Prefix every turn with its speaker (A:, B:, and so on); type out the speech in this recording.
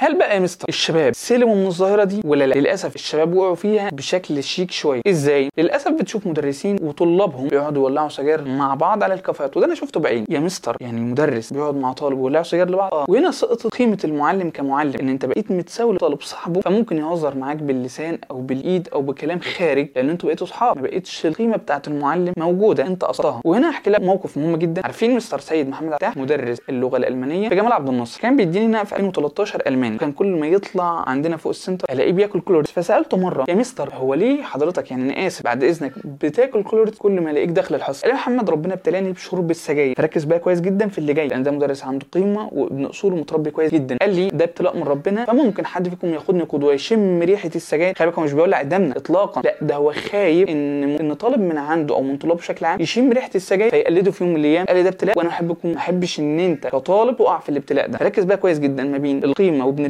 A: هل بقى يا مستر الشباب سلموا من الظاهره دي ولا لا للاسف الشباب وقعوا فيها بشكل شيك شويه ازاي للاسف بتشوف مدرسين وطلابهم بيقعدوا يولعوا سجاير مع بعض على الكافيهات وده انا شفته بعيني يا مستر يعني المدرس بيقعد مع طالب ويولعوا سجاير لبعض اه وهنا سقطت قيمه المعلم كمعلم ان انت بقيت متساوي لطالب صاحبه فممكن يهزر معاك باللسان او بالايد او بكلام خارج لان انتوا بقيتوا اصحاب ما بقتش القيمه بتاعت المعلم موجوده انت قصدها وهنا هحكي لك موقف مهم جدا عارفين مستر سيد محمد عتاح مدرس اللغه الالمانيه في جمال عبد الناصر كان بيديني هنا في 2013 الماني كان كل ما يطلع عندنا فوق السنتر الاقيه بياكل كلوريس فسالته مره يا مستر هو ليه حضرتك يعني انا اسف بعد اذنك بتاكل كلوريس كل ما الاقيك داخل الحصه قال لي يا محمد ربنا ابتلاني بشرب السجاير فركز بقى كويس جدا في اللي جاي لان ده مدرس عنده قيمه وابن اصول ومتربي كويس جدا قال لي ده ابتلاء من ربنا فممكن حد فيكم ياخدني قدوه يشم ريحه السجاير خلي بالك هو مش بيولع قدامنا اطلاقا لا ده هو خايف ان ان طالب من عنده او من طلابه بشكل عام يشم ريحه السجاير فيقلده في يوم من الايام قال لي ده ابتلاء وانا احبكم ما احبش ان انت كطالب تقع في الابتلاء ده ركز بقى كويس جدا ما بين القيمه وابن